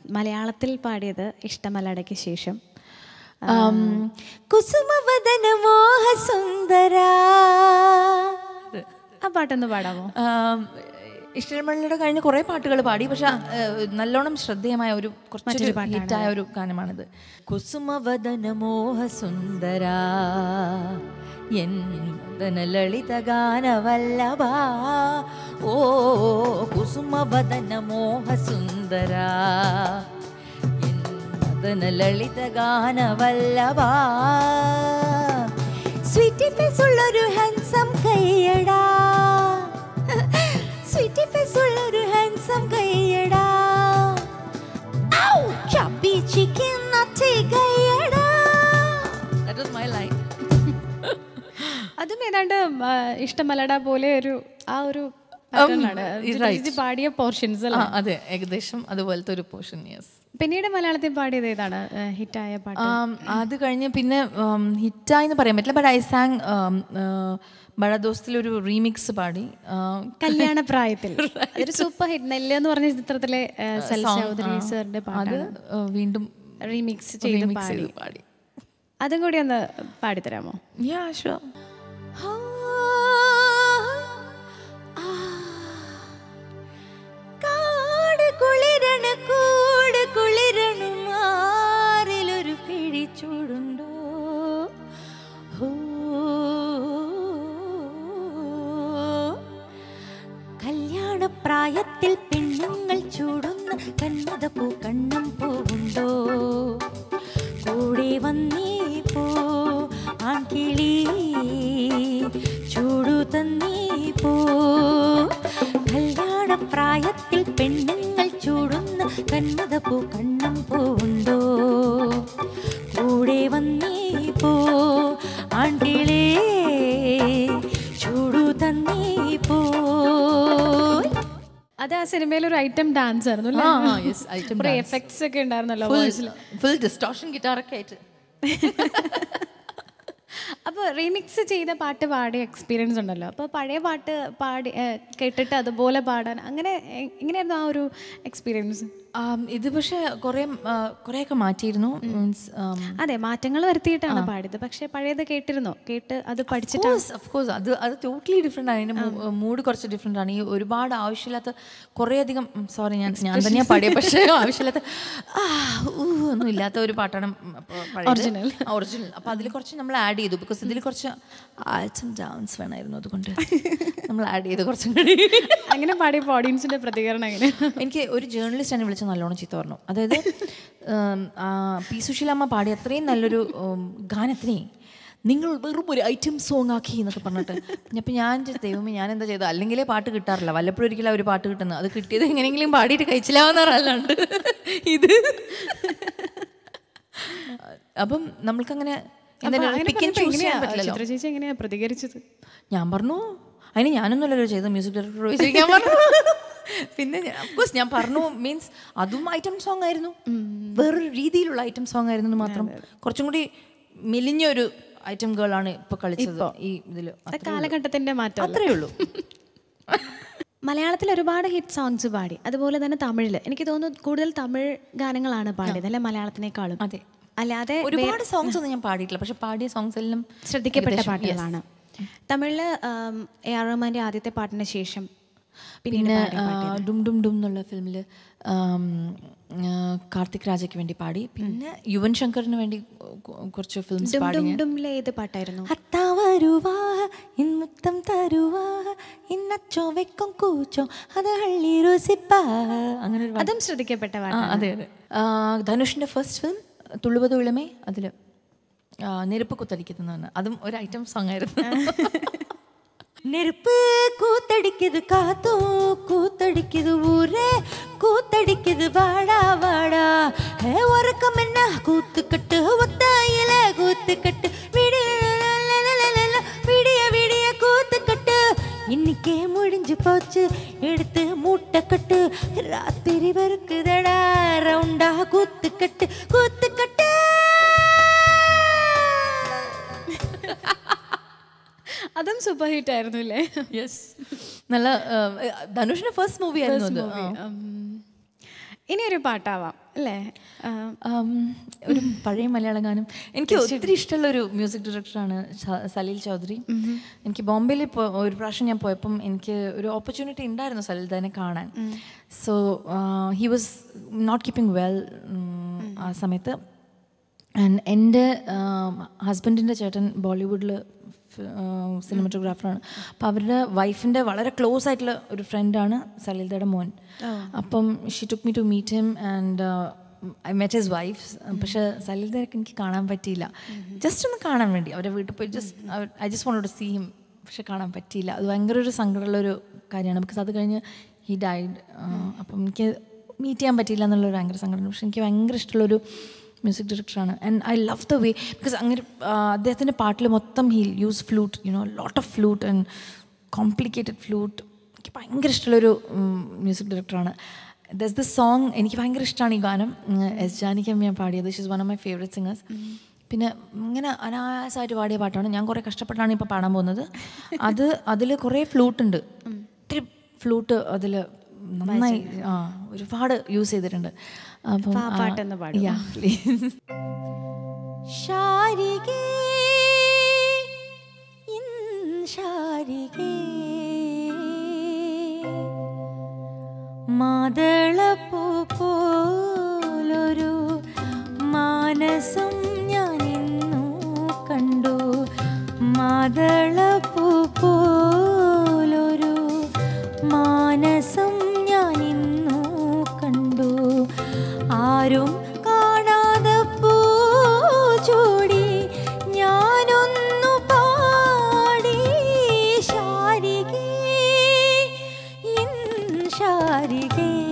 മലയാളത്തിൽ പാടിയത് ഇഷ്ടമലടയ്ക്ക് ശേഷം കുസുമവദന മോഹസുന്ദര ആ പാട്ടൊന്ന് പാടാമോ ഇഷ്ടമള്ളിയുടെ കഴിഞ്ഞ കുറേ പാട്ടുകൾ പാടി പക്ഷെ നല്ലോണം ശ്രദ്ധേയമായ ഒരു കുറച്ചൊരു ഹിറ്റായ ഒരു ഗാനമാണിത് കുസുമവദന മോഹസുന്ദര എൻ വദന ലളിത ഗാനവല്ലഭ ഓ കുസുമവദന മോഹസുന്ദര എൻ വദന ലളിത ഗാനവല്ലഭ സ്വീറ്റി ഫേസ് ഉള്ളൊരു ഹാൻസം കൈയടാ സ്വീറ്റി ഫേസ് ഉള്ളൊരു ഹാൻസം കൈയടാ ഔ ചബി ചിക്കൻ നട്ടി കൈയടാ ദാറ്റ് വാസ് മൈ ലൈൻ അതും ഏതാണ്ട് ആ, ഇഷ്ടമലട പോലെ ഒരു ആ ഒരു pattern ആണ്. ചിത്രചേച്ചി പാടിയ പോർഷൻസ് ആ അതെ ഏകദേശം അതുപോലത്തെ ഒരു പോർഷൻ യെസ് പിന്നീട് മലയാളത്തിൽ പാടിയത് ഏതാണ് ഹിറ്റായ പാട്ട് അത് കഴിഞ്ഞ് പിന്നെ ഹിറ്റായി എന്ന് പറയാൻ പറ്റില്ല ബട്ട് ഐ സാങ് ബഴദോസ്തിൽ ഒരു റീമിക്സ് പാടി ആം, കല്യാണ പ്രായത്തിൽ ഒരു സൂപ്പർ ഹിറ്റ് നെല്ല് എന്ന് പറഞ്ഞ ചിത്രത്തിലെ ആ, സൽ ചൗധരി സാറിന്റെ അത് പാട്ടാണ് ആ, വീണ്ടും റീമിക്സ് ചെയ്ത് remix പാടി ചെയ്ത് പാടി അതും കൂടി ഒന്ന് പാടിത്തരാമോ യാ ഷുവർ കാട് കുളിരണ കൂട് കുളിരണു മാറിലൊരു പിടിച്ചൂടുണ്ടോ ഹോ. കല്യാണപ്രായത്തിൽ പെണ്ണുങ്ങൾ ചൂടുന്ന കണ്ണതപ്പൂ കണ്ണം പൂവുണ്ടോ കൂടെ വന്നേ പോ ആൺകിളി ചൂടു തന്നേ പോ കല്യാണപ്രായത്തിൽ പെണ്ണുങ്ങൾ ചൂടുന്ന കന്മതപ്പൂ കണ്ണം പൂവുണ്ടോ കൂടെ വന്നേ പോ ആൺകിളേ ചൂടു തന്നേ പോ അത് ആ സിനിമയിൽ ഒരു ഐറ്റം ഡാൻസ് ആയിരുന്നു ആ, ആ, yes, item കുറെ dance. എഫക്ട്സ് ഒക്കെ ഉണ്ടായിരുന്നല്ലോ ഫുൾ voice ല്. ഫുൾ ഡിസ്റ്റോഷൻ ഗിറ്റാറൊക്കെ ആയിട്ട് അപ്പോൾ റീമിക്സ് ചെയ്ത പാട്ട് പാടിയ എക്സ്പീരിയൻസ് ഉണ്ടല്ലോ അപ്പോൾ പഴയ പാട്ട് പാടി ഏ, കേട്ടിട്ട് അതുപോലെ പാടാൻ അങ്ങനെ എ- എങ്ങനെയായിരുന്നു ആ ഒരു എക്സ്പീരിയൻസ് ആം, ഇത് പക്ഷേ കുറേ ആ, കുറേയൊക്കെ മാറ്റിയിരുന്നു മീൻസ് അതെ മാറ്റങ്ങൾ വരുത്തിയിട്ടാണ് പാടിയത് പക്ഷേ പഴയത് കേട്ടിരുന്നോ കേട്ട് അത് പഠിച്ചിട്ടാണ് ഓഫ് കോഴ്സ് അത് അത് ടോട്ടലി ഡിഫറെൻ്റ് ആണ് അതിൻ്റെ മൂഡ് കുറച്ച് ഡിഫറെൻ്റ് ആണ് ഈ ഒരുപാട് ആവശ്യമില്ലാത്ത കുറേയധികം സോറി ഞാൻ ഞാൻ തന്നെയാണ് പാടിയത് പക്ഷേ ആവശ്യമില്ലാത്ത ആ ഊ ഒന്നും ഇല്ലാത്ത ഒരു പാട്ടാണ് ഒറിജിനൽ ഒറിജിനൽ അപ്പോൾ അതിൽ കുറച്ച് നമ്മൾ ആഡ് ചെയ്തു ബിക്കോസ് ഇതിൽ കുറച്ച് ആൽസും ഡൗൺസ് വേണമായിരുന്നു അതുകൊണ്ട് നമ്മൾ ആഡ് ചെയ്ത് കുറച്ചും കൂടി അങ്ങനെ പാടിയപ്പോൾ ഓഡിയൻസിന്റെ പ്രതികരണം എങ്ങനെ എനിക്ക് ഒരു ജേർണലിസ്റ്റ് എന്നെ വിളിച്ച് നല്ലോണം ചീത്ത പറഞ്ഞു അതായത് ഉം, ആ, പി സുശീലമ്മ പാടിയ അത്രയും നല്ലൊരു ഉം, ഗാനത്തിനെ നിങ്ങൾ വെറും ഒരു ഐറ്റം സോങ് ആക്കി എന്നൊക്കെ പറഞ്ഞിട്ട് അപ്പം ഞാൻ വിചാരിച്ചു, ദൈവമേ ഞാൻ എന്താ ചെയ്തത് അല്ലെങ്കിലേ പാട്ട് കിട്ടാറില്ല വല്ലപ്പോഴും ഒരിക്കലും ഒരു പാട്ട് കിട്ടുന്നത് അത് കിട്ടിയത് എങ്ങനെയെങ്കിലും പാടിയിട്ട് കഴിച്ചില്ലാവുന്നതല്ലാണ്ട് ഇത് അപ്പം നമ്മൾക്കങ്ങനെ എന്തായാലും അങ്ങനെ pick and പറഞ്ഞപ്പോൾ choose ചെയ്യാൻ എങ്ങനെയാ പറ്റില്ലല്ലോ ചിത്ര ചേച്ചി എങ്ങനെയാ പ്രതികരിച്ചത് ഞാൻ പറഞ്ഞു അതിന് ഞാനൊന്നുമല്ലല്ലോ ചെയ്ത മ്യൂസിക് ഡയറക്ടർ ചോദിക്കാൻ പറഞ്ഞു പിന്നെ അഫ്കോഴ്സ് ഞാൻ പറഞ്ഞു മീൻസ് അതും ഐറ്റം സോങ് ആയിരുന്നു വേറൊരു രീതിയിലുള്ള ഐറ്റം സോങ് ആയിരുന്നു എന്ന് മാത്രം കുറച്ചും കൂടി മെലിഞ്ഞൊരു ഐറ്റം ഗേൾ ആണ് ഇപ്പൊ കളിച്ചത് ഈ ഇതില് അത് കാലഘട്ടത്തിന്റെ മാറ്റം അത്രേ ഉള്ളൂ മലയാളത്തിൽ ഒരുപാട് ഹിറ്റ് സോങ്സ് പാടി അതുപോലെ തന്നെ തമിഴിൽ എനിക്ക് തോന്നുന്നു കൂടുതൽ തമിഴ് ഗാനങ്ങളാണ് പാടിയത് അല്ലെ മലയാളത്തിനേക്കാളും അതെ അല്ലാതെ ഒരുപാട് സോങ്സ് ഒന്നും ഞാൻ പാടിയിട്ടില്ല പക്ഷെ പാടിയ സോങ്സ് എല്ലാം ശ്രദ്ധിക്കപ്പെട്ട ഏകദേശം, പാട്ടുകളാണ് തമിഴില് ആം, എ ആർ റഹ്മാന്റെ ആദ്യത്തെ പാട്ടിന് ശേഷം പിന്നെ ആ, ഡും ഡും ഡും എന്നുള്ള ഫിലിമിൽ കാർത്തിക് രാജയ്ക്ക് വേണ്ടി പാടി പിന്നെ യുവൻ ശങ്കറിന് വേണ്ടി കു- കുറച്ച് ഫിലിംസ് ഡും പാടി ഡും ഞാൻ. ഡുംലെ ഏത് പാട്ടായിരുന്നു അത്താ വരുവാ ഇൻമുത്തം തരുവാ ഇന്നച്ചോ വെക്കും കൂച്ചോ അത് ഹള്ളി രുസിപ്പാ അങ്ങനെ ഒരു പാട്ട്. അതും ശ്രദ്ധിക്കപ്പെട്ട ആ, പാട്ടാണ് അതെ അതെ ആ, ധനുഷിന്റെ ഫസ്റ്റ് ഫിലിം തുള്ളുവത് ഇളമേ അതില് ആ, നെരുപ്പ് കുത്തടിക്കുന്നതാണ് അതും ഒരു ഐറ്റം സോങ് ആയിരുന്നു நெருப்பு கூத்தடிக்குது காத்தோ கூத்தடிக்குது ஊரே கூத்தடிக்குது வாடா வாடா ஏ உறக்கம் என்ன கூத்துக்கட்டு ஒத்தாயில கூத்துக்கட்டு விடிய விடிய விடிய கூத்துக்கட்டு இன்னைக்கே முடிஞ்சு போச்சு எடுத்து மூட்டை கட்டு ராத்திரி வறுக்குதடா ரவுண்டா கூத்துக்கட்டு கூத்துக்கட்டு അതും സൂപ്പർ ഹിറ്റ് ആയിരുന്നു അല്ലേ യെസ് നല്ല ധനുഷിന്റെ ഫസ്റ്റ് മൂവി ആയിരുന്നു അത് movie. ഉം. ഇനി ഒരു പാട്ടാവാം അല്ലേ ആ, Um, ഒരു പഴയ മലയാള ഗാനം എനിക്ക് ഒത്തിരി ഇഷ്ടമുള്ള ഒരു മ്യൂസിക് ഡയറക്ടറാണ് സ- സലീൽ ചൗധരി എനിക്ക് ബോംബെയിൽ പോ- ഒരു പ്രാവശ്യം ഞാൻ പോയപ്പം എനിക്ക് ഒരു ഓപ്പർച്യൂണിറ്റി ഉണ്ടായിരുന്നു സലീൽദാനെ കാണാൻ so he was not keeping well ആ സമയത്ത് ആൻഡ് എൻ്റെ ഹസ്ബൻഡിൻ്റെ ചേട്ടൻ ബോളിവുഡിൽ സിനിമറ്റോഗ്രാഫറാണ് അപ്പോൾ അവരുടെ വൈഫിൻ്റെ വളരെ ക്ലോസ് ആയിട്ടുള്ള ഒരു ഫ്രണ്ടാണ് സലീൽദയുടെ മോൻ അപ്പം she took me to meet him and I met his wife പക്ഷേ സലീൽദയൊക്കെ എനിക്ക് കാണാൻ പറ്റിയില്ല ജസ്റ്റ് ഒന്ന് കാണാൻ വേണ്ടി അവരുടെ വീട്ടിൽ പോയി just I just want to see him പക്ഷെ കാണാൻ പറ്റിയില്ല അത് ഭയങ്കര ഒരു സങ്കടമുള്ള ഒരു കാര്യമാണ് ബിക്കോസ് അത് കഴിഞ്ഞ് ഹി ഡൈഡ് അപ്പം എനിക്ക് മീറ്റ് ചെയ്യാൻ പറ്റിയില്ല എന്നുള്ളൊരു ഭയങ്കര സങ്കടം പക്ഷെ എനിക്ക് ഭയങ്കര ഇഷ്ടമുള്ളൊരു മ്യൂസിക് ഡയറക്ടറാണ് and I love the way because അങ്ങനെ ആ, അദ്ദേഹത്തിൻ്റെ പാട്ടിൽ മൊത്തം he use flute you know lot of flute and complicated flute എനിക്ക് ഭയങ്കര ഇഷ്ടമുള്ളൊരു മ്യൂസിക് ഡയറക്ടറാണ് ദസ് ദ സോങ് എനിക്ക് ഭയങ്കര ഇഷ്ടമാണ് ഈ ഗാനം ഉം, എസ് ജാനിക്കമ്മ ഞാൻ പാടിയത് she's one of my favourite singers പിന്നെ ഇങ്ങനെ അനായാസമായിട്ട് പാടിയ പാട്ടാണ് ഞാൻ കുറേ കഷ്ടപ്പെട്ടാണ് ഇപ്പോൾ പാടാൻ പോകുന്നത് അത് അതിൽ കുറേ ഫ്ലൂട്ട് ഉണ്ട് ഒത്തിരി ഫ്ലൂട്ട് അതിൽ നന്നായി ആ ഒരുപാട് യൂസ് ചെയ്തിട്ടുണ്ട് അപ്പം അപ്പൊ ആ പാട്ടൊന്ന് പാടുമോ? യാ പ്ലീസ് ശാരികേ ഇൻ ശാരികേ മാതളപ്പൂ പോലൊരു മാനസം ഞാൻ ഇന്നു കണ്ടു മാതളപ്പൂ പോലൊരു മാനസം ഞാൻ ഇന്നു കണ്ടു ആരും കാണാതെ പൂ ചൂടി ഞാനൊന്നു പാടി ശാരികേ ഇൻ ശാരികേ